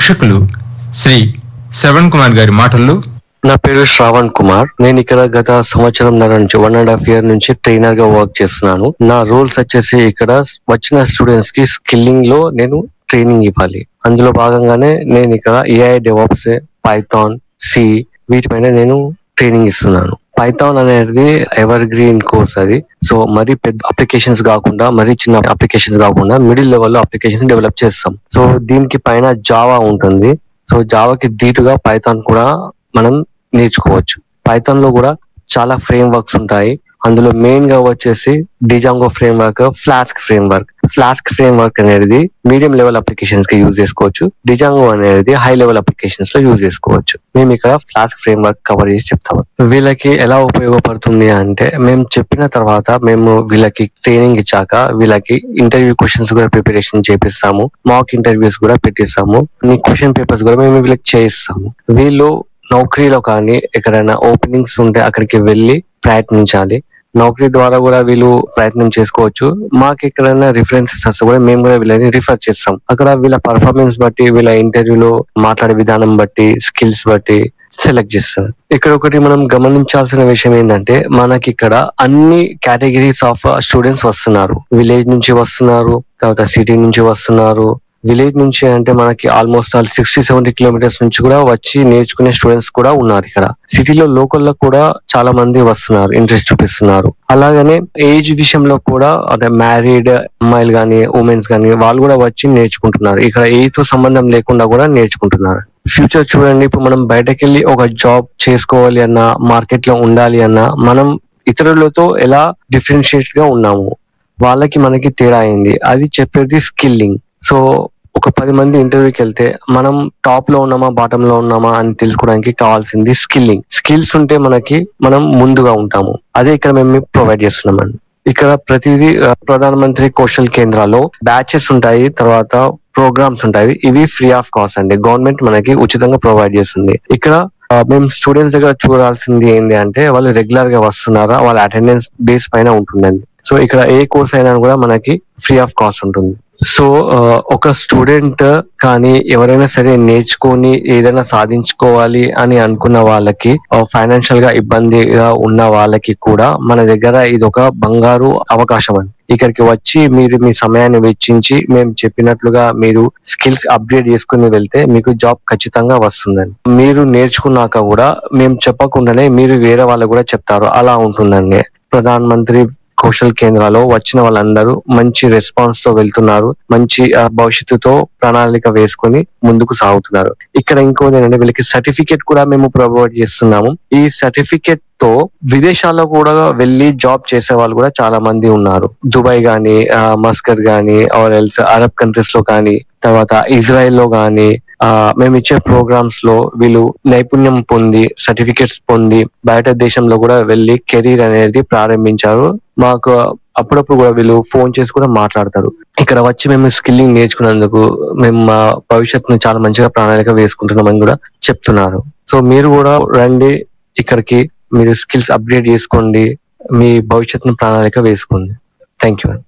శిక్షకులు శ్రీ శ్రవణ్ కుమార్ గారి మాటల్లో నా పేరు శ్రావణ్ కుమార్ నేను ఇక్కడ గత సంవత్సరం నుంచి వన్ అండ్ హాఫ్ ఇయర్ నుంచి ట్రైనర్ గా వర్క్ చేస్తున్నాను నా రోల్స్ వచ్చేసి ఇక్కడ వచ్చిన స్టూడెంట్స్ కి స్కిల్లింగ్ లో నేను ట్రైనింగ్ ఇవ్వాలి అందులో భాగంగానే నేను ఇక్కడ ఏఐ డెవాప్స్ పైథాన్ సి వీటిపైన నేను ట్రైనింగ్ ఇస్తున్నాను పైథాన్ అనేది ఎవర్ గ్రీన్ కోర్స్ అది సో మరి పెద్ద అప్లికేషన్స్ కాకుండా మరి చిన్న అప్లికేషన్స్ కాకుండా మిడిల్ లెవెల్ అప్లికేషన్స్ డెవలప్ చేస్తాం సో దీనికి పైన జావా ఉంటుంది సో జావాకి ధీటుగా పైథాన్ కూడా మనం నేర్చుకోవచ్చు పైథాన్ లో కూడా చాలా ఫ్రేమ్ వర్క్స్ ఉంటాయి అందులో మెయిన్ గా వచ్చేసి Django framework Flask framework Flask framework అనేది మీడియం లెవెల్ అప్లికేషన్స్ కి యూజ్ చేసుకోవచ్చు డిజాంగో అనేది హై లెవెల్ అప్లికేషన్స్ లో యూజ్ చేసుకోవచ్చు మేము ఇక్కడ ఫ్లాస్క్ ఫ్రేమ్ వర్క్ కవర్ చేసి చెప్తాము వీళ్ళకి ఎలా ఉపయోగపడుతుంది అంటే మేము చెప్పిన తర్వాత మేము వీళ్ళకి ట్రైనింగ్ ఇచ్చాక వీళ్ళకి ఇంటర్వ్యూ క్వశ్చన్స్ కూడా ప్రిపరేషన్ చేపిస్తాము మాక్ ఇంటర్వ్యూస్ కూడా పెట్టిస్తాము మీ క్వశ్చన్ పేపర్స్ కూడా మేము వీళ్ళకి చేయిస్తాము వీళ్ళు నౌకరీలో కానీ ఎక్కడైనా ఓపెనింగ్స్ ఉంటే అక్కడికి వెళ్ళి ప్రయత్నించాలి నౌకరీ ద్వారా కూడా వీళ్ళు ప్రయత్నం చేసుకోవచ్చు మాకు ఎక్కడైనా రిఫరెన్సెస్ వస్తే కూడా మేము కూడా వీళ్ళని రిఫర్ చేస్తాం అక్కడ వీళ్ళ పర్ఫార్మెన్స్ బట్టి వీళ్ళ ఇంటర్వ్యూలో మాట్లాడే విధానం బట్టి స్కిల్స్ బట్టి సెలెక్ట్ చేస్తారు ఇక్కడ ఒకటి మనం గమనించాల్సిన విషయం ఏంటంటే మనకి ఇక్కడ అన్ని కేటగిరీస్ ఆఫ్ స్టూడెంట్స్ వస్తున్నారు విలేజ్ నుంచి వస్తున్నారు తర్వాత సిటీ నుంచి వస్తున్నారు విలేజ్ నుంచి అంటే మనకి almost all sixty seventy kilometres నుంచి కూడా వచ్చి నేర్చుకునే స్టూడెంట్స్ కూడా ఉన్నారు ఇక్కడ సిటీలో లోకల్లో కూడా చాలా మంది వస్తున్నారు ఇంట్రెస్ట్ చూపిస్తున్నారు అలాగనే ఏజ్ విషయంలో కూడా అంటే మ్యారీడ్ అమ్మాయిలు కానీ ఉమెన్స్ కానీ వాళ్ళు కూడా వచ్చి నేర్చుకుంటున్నారు ఇక్కడ ఏజ్ తో సంబంధం లేకుండా కూడా నేర్చుకుంటున్నారు ఫ్యూచర్ చూడండి ఇప్పుడు మనం బయటకు వెళ్ళి ఒక జాబ్ చేసుకోవాలి అన్నా మార్కెట్ లో ఉండాలి అన్నా మనం ఇతరులతో ఎలా డిఫరెన్షియేట్ గా ఉన్నాము వాళ్ళకి మనకి తేడా అయింది అది చెప్పేది స్కిల్లింగ్ సో ఒక పది మంది ఇంటర్వ్యూకి వెళ్తే మనం టాప్ లో ఉన్నామా బాటమ్ లో ఉన్నామా అని తెలుసుకోవడానికి కావాల్సింది స్కిల్లింగ్ స్కిల్స్ ఉంటే మనకి మనం ముందుగా ఉంటాము అదే ఇక్కడ మేము ప్రొవైడ్ చేస్తున్నామండి ఇక్కడ ప్రతిదీ ఆ, ప్రధానమంత్రి కౌశల్ కేంద్రాల్లో బ్యాచెస్ ఉంటాయి తర్వాత ప్రోగ్రామ్స్ ఉంటాయి ఇవి ఫ్రీ ఆఫ్ కాస్ట్ అండి గవర్నమెంట్ మనకి ఉచితంగా ప్రొవైడ్ చేస్తుంది ఇక్కడ ఆ, మేము స్టూడెంట్స్ దగ్గర చూడాల్సింది ఏంటి అంటే వాళ్ళు రెగ్యులర్ గా వస్తున్నారా వాళ్ళ అటెండెన్స్ బేస్ పైన ఉంటుందండి సో ఇక్కడ ఏ కోర్స్ అయినా కూడా మనకి ఫ్రీ ఆఫ్ కాస్ట్ ఉంటుంది సో ఆ, ఒక స్టూడెంట్ కానీ ఎవరైనా సరే నేర్చుకొని ఏదైనా సాధించుకోవాలి అని అనుకున్న వాళ్ళకి ఫైనాన్షియల్ గా ఇబ్బందిగా ఉన్న వాళ్ళకి కూడా మన దగ్గర ఇది ఒక బంగారు అవకాశం అండి ఇక్కడికి వచ్చి మీరు మీ సమయాన్ని వెచ్చించి మేము చెప్పినట్లుగా మీరు స్కిల్స్ అప్గ్రేడ్ చేసుకుని వెళ్తే మీకు జాబ్ ఖచ్చితంగా వస్తుందండి మీరు నేర్చుకున్నాక కూడా మేము చెప్పకుండానే మీరు వేరే వాళ్ళకు కూడా చెప్తారు అలా ఉంటుందండి ప్రధాన మంత్రి కౌశల్ కేంద్రాల్లో వచ్చిన వాళ్ళందరూ మంచి రెస్పాన్స్ తో వెళ్తున్నారు మంచి ఆ, భవిష్యత్తుతో ప్రణాళిక వేసుకొని ముందుకు సాగుతున్నారు ఇక్కడ ఇంకోటి ఏంటంటే వీళ్ళకి సర్టిఫికేట్ కూడా మేము ప్రొవైడ్ చేస్తున్నాము ఈ సర్టిఫికేట్ తో విదేశాల్లో కూడా వెళ్ళి జాబ్ చేసే వాళ్ళు కూడా చాలా మంది ఉన్నారు దుబాయ్ గానీ ఆ, మస్కర్ గానీ ఆర్ ఎల్స్ అరబ్ కంట్రీస్ లో కానీ తర్వాత ఇజ్రాయెల్ లో గానీ ఆ, మేము ఇచ్చే ప్రోగ్రామ్స్ లో వీళ్ళు నైపుణ్యం పొంది సర్టిఫికేట్స్ పొంది బయట దేశంలో కూడా వెళ్ళి కెరీర్ అనేది ప్రారంభించారు మాకు అప్పుడప్పుడు కూడా వీళ్ళు ఫోన్ చేసి కూడా మాట్లాడతారు ఇక్కడ వచ్చి మేము స్కిల్లింగ్ నేర్చుకున్నందుకు మేము మా భవిష్యత్తును చాలా మంచిగా ప్రణాళిక వేసుకుంటున్నామని కూడా చెప్తున్నారు సో మీరు కూడా రండి ఇక్కడికి మీరు స్కిల్స్ అప్గ్రేడ్ చేసుకోండి మీ భవిష్యత్తును ప్రణాళిక వేసుకోండి థ్యాంక్ యూ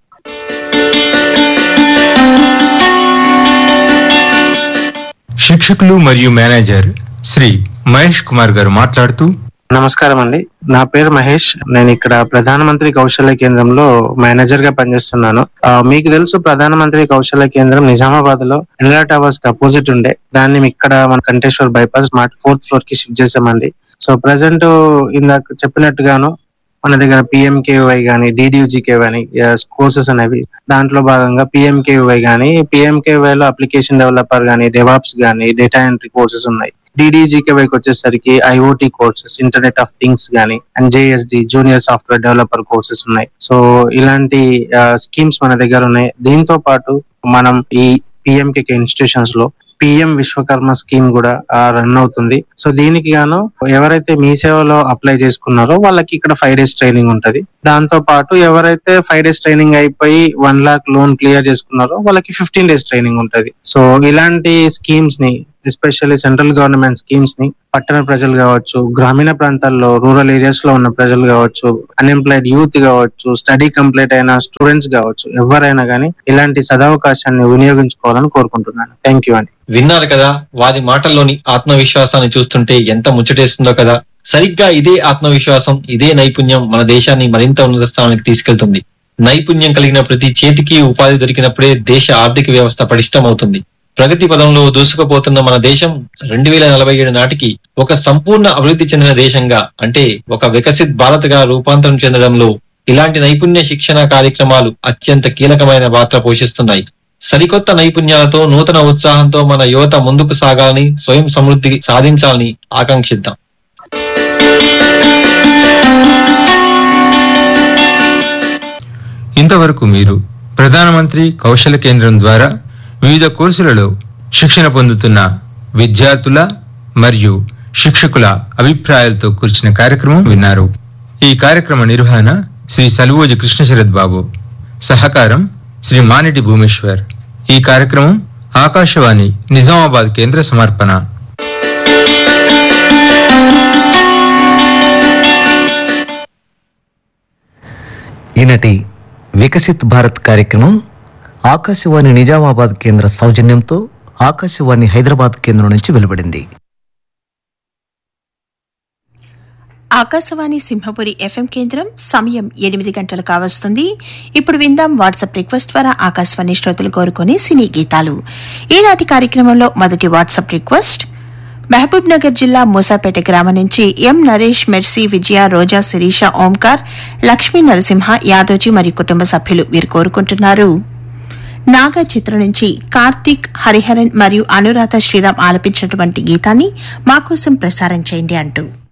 శిక్షకులు మరియు మేనేజర్ శ్రీ మహేష్ కుమార్ గారు మాట్లాడుతూ నమస్కారం అండి నా పేరు మహేష్ నేను ఇక్కడ ప్రధానమంత్రి కౌశల్య కేంద్రంలో మేనేజర్ గా పనిచేస్తున్నాను ఆ, మీకు తెలుసు ప్రధానమంత్రి కౌశల్య కేంద్రం నిజామాబాద్ లో ఎన్లా టవర్స్ కి అపోజిట్ ఉండే దాన్ని ఇక్కడ మన కంటేశ్వర్ బైపాస్ మాట ఫోర్త్ ఫ్లోర్ కి షిఫ్ట్ చేసామండి సో ప్రజెంట్ ఇందాక చెప్పినట్టుగాను మన దగ్గర పిఎంకేవై కానీ డిడియూజీకే కానీ కోర్సెస్ అనేవి దాంట్లో భాగంగా పిఎంకేవై కానీ పిఎంకేవై లో అప్లికేషన్ డెవలపర్ కానీ డెవాప్స్ కానీ డేటా ఎంట్రీ కోర్సెస్ ఉన్నాయి డిడిజికేవైకి వచ్చేసరికి IoT courses internet of things కానీ and JSD junior software developer courses ఉన్నాయి సో ఇలాంటి స్కీమ్స్ మన దగ్గర ఉన్నాయి దీంతో పాటు మనం ఈ పిఎంకే ఇన్స్టిట్యూషన్స్ లో పిఎం విశ్వకర్మ స్కీమ్ కూడా రన్ అవుతుంది సో దీనికి గాను ఎవరైతే మీ సేవలో అప్లై చేసుకున్నారో వాళ్ళకి ఇక్కడ ఫైవ్ డేస్ ట్రైనింగ్ ఉంటది దాంతో పాటు ఎవరైతే ఫైవ్ డేస్ ట్రైనింగ్ అయిపోయి వన్ లాక్ లోన్ క్లియర్ చేసుకున్నారో వాళ్ళకి ఫిఫ్టీన్ డేస్ ట్రైనింగ్ ఉంటది సో ఇలాంటి స్కీమ్స్ ని ఎస్పెషల్లీ సెంట్రల్ గవర్నమెంట్ స్కీమ్స్ ని పట్టణ ప్రజలు కావచ్చు గ్రామీణ ప్రాంతాల్లో రూరల్ ఏరియాస్ లో ఉన్న ప్రజలు కావచ్చు అన్ఎంప్లాయిడ్ యూత్ కావచ్చు స్టడీ కంప్లీట్ అయిన స్టూడెంట్స్ కావచ్చు ఎవరైనా కానీ ఇలాంటి సదవకాశాన్ని వినియోగించుకోవాలని కోరుకుంటున్నాను థ్యాంక్ యూ అండి విన్నారు కదా వారి మాటల్లోని ఆత్మవిశ్వాసాన్ని చూస్తుంటే ఎంత ముచ్చటేస్తుందో కదా సరిగ్గా ఇదే ఆత్మవిశ్వాసం ఇదే నైపుణ్యం మన దేశాన్ని మరింత ఉన్నత స్థానానికి తీసుకెళ్తుంది నైపుణ్యం కలిగిన ప్రతి చేతికి ఉపాధి దొరికినప్పుడే దేశ ఆర్థిక వ్యవస్థ పటిష్టమవుతుంది ప్రగతి పదంలో దూసుకుపోతున్న మన దేశం రెండు వేల నలభై ఏడు నాటికి ఒక సంపూర్ణ అభివృద్ధి చెందిన దేశంగా అంటే ఒక వికసిత్ భారత్ గా రూపాంతరం చెందడంలో ఇలాంటి నైపుణ్య శిక్షణ కార్యక్రమాలు అత్యంత కీలకమైన పాత్ర పోషిస్తున్నాయి సరికొత్త నైపుణ్యాలతో నూతన ఉత్సాహంతో మన యువత ముందుకు సాగాలని స్వయం సమృద్ధి సాధించాలని ఆకాంక్షిద్దాం ఇంతవరకు మీరు ప్రధానమంత్రి కౌశల కేంద్రం ద్వారా వివిధ కోర్సులలో శిక్షణ పొందుతున్న విద్యార్థుల మరియు శిక్షకుల అభిప్రాయాలతో కూర్చిన కార్యక్రమం విన్నారు ఈ కార్యక్రమ నిర్వహణ శ్రీ సలువోజి కృష్ణశరత్ బాబు సహకారం శ్రీ మానిటి భూమేశ్వర్ ఈ కార్యక్రమం ఆకాశవాణి నిజామాబాద్ కేంద్ర సమర్పణ ఈనాటి వికసిత్ భారత్ కార్యక్రమం ఆకాశవాణి నిజామాబాద్ కేంద్ర సౌజన్యంతో ఆకాశవాణి హైదరాబాద్ కేంద్రం నుంచి వెలువడింది ఆకాశవాణి సింహపురి ఎఫ్ఎం కేంద్రం సమయం ఎనిమిది గంటలు కావస్తుంది ఇప్పుడు విందాం వాట్సాప్ రిక్వెస్ట్ ద్వారా ఆకాశవాణి శ్రోతలు కోరుకొని సినీ గీతాలు ఈనాటి కార్యక్రమంలో మొదటి వాట్సాప్ రిక్వెస్ట్ మహబూబ్ నగర్ జిల్లా మూసాపేట గ్రామం నుంచి ఎం నరేష్ మెర్సీ విజయ రోజా శిరీష ఓంకార్ లక్ష్మీ నరసింహ యాదోజీ మరియు కుటుంబ సభ్యులు వీరు కోరుకుంటున్నారు నాగా చిత్రం నుంచి కార్తీక్ హరిహరన్ మరియు అనురాధ శ్రీరామ్ ఆలపించినటువంటి గీతాన్ని మా కోసం ప్రసారం చేయండి అంటూ